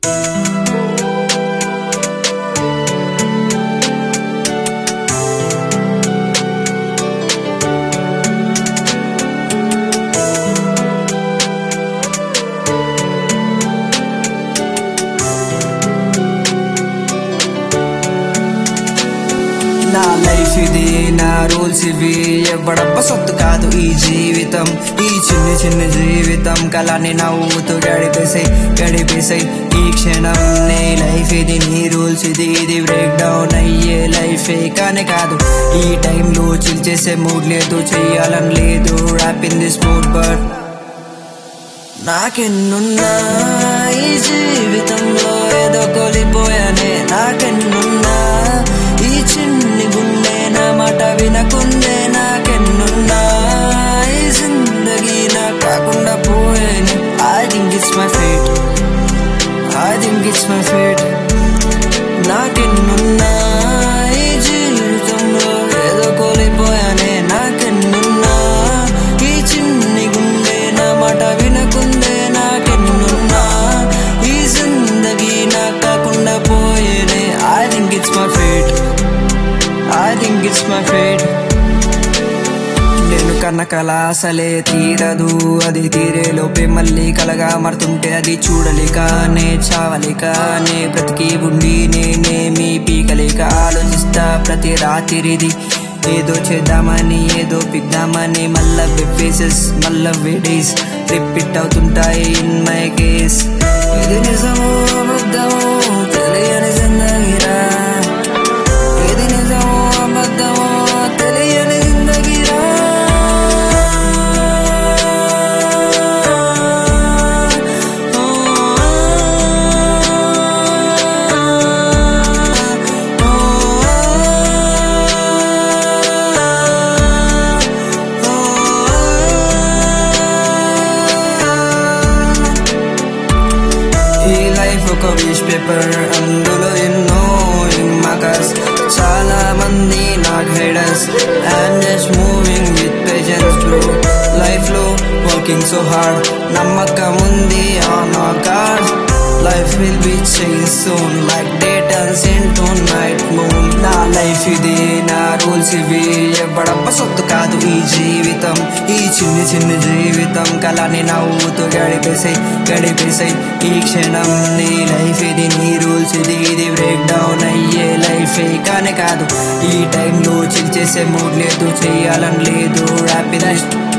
నా లైఫ్ ఇది నా రూల్స్ ఇవి ఎవడబ్బ సొత్తు కాదు ఈ జీవితం ఈ చిన్ని చిన్ని జీవితం కళని నవ్వుతూ గడిపేసాయి గడిపేసాయి ఈ క్షణం నీ లైఫ్ ఇది నీ రూల్స్ ఇది ఇది బ్రేక్ డౌన్ అయ్యే లైఫే కానీ కాదు ఈ టైంలో చిల్ చేసే మూడ్ లేదు చెయ్యాలని లేదు rap in this mood but నాకెన్నున్నా ఈ జీవితంలో ఏదో కోల్పోయానే నాకెన్నున్నా ఈ చిన్ని గుండె నా మాట వినకుందే నాకెన్నున్నా ఈ జిందగీ నా కాకుండా పోయేనే I think it's my fate I think it's my fate నాకెన్నున్నా ఈ జీవితంలో ఏదో కోల్పోయానే నాకెన్నున్నా ఈ చిన్ని గుండె నా మాట వినకుందే నాకెన్నున్నా ఈ జిందగీ నా కాకుండా పోయేనే I think it's my fate I think it's my fate నేను కన్న కళ అసలే తీరదు అది తీరే లోపే మళ్ళీ కలగా మరుతుంటే అది చూడలేకనే చావలేకనే బ్రతికి ఉండి నేనేమి పీకలేక ఆలోచిస్తా ప్రతి రాత్రిది ఏదో చేద్దామని ఏదో పిద్దామని మళ్ళా ఫేసెస్ మళ్ళా డేస్ రిపీట్ అవుతుంటాయి ఇన్ మై కేస్ ఇది నిజమో అబద్ధమో తెలియని జిందగీరా ఇది నిజమో అబద్ధమో తెలియని జిందగీరా ఈ లైఫ్ ఒక విష్ పేపర్ అందులో ఎన్నో మకర్స్ చాలా మంది నాకు haters I'm just moving with patience bro life లో వర్కింగ్ సో హార్డ్ నమ్మకం ఉంది on God life will be change soon like day turns into night moon నా లైఫ్ ఇది నా రూల్స్ ఇవి ఎవడబ్బ సొత్తు కాదు ఈ జీవితం ఈ చిన్ని చిన్ని జీవితం కళని నవ్వుతూ గడిపేసాయి గడిపేసాయి ఈ క్షణం నీ లైఫ్ ఇది నీ రూల్స్ ఇది ఇది బ్రేక్ డౌన్ అయ్యే లైఫే కానీ కాదు ఈ టైంలో చిల్ చేసే మూడ్ లేదు చేయాలని లేదు హ్యాపీనెస్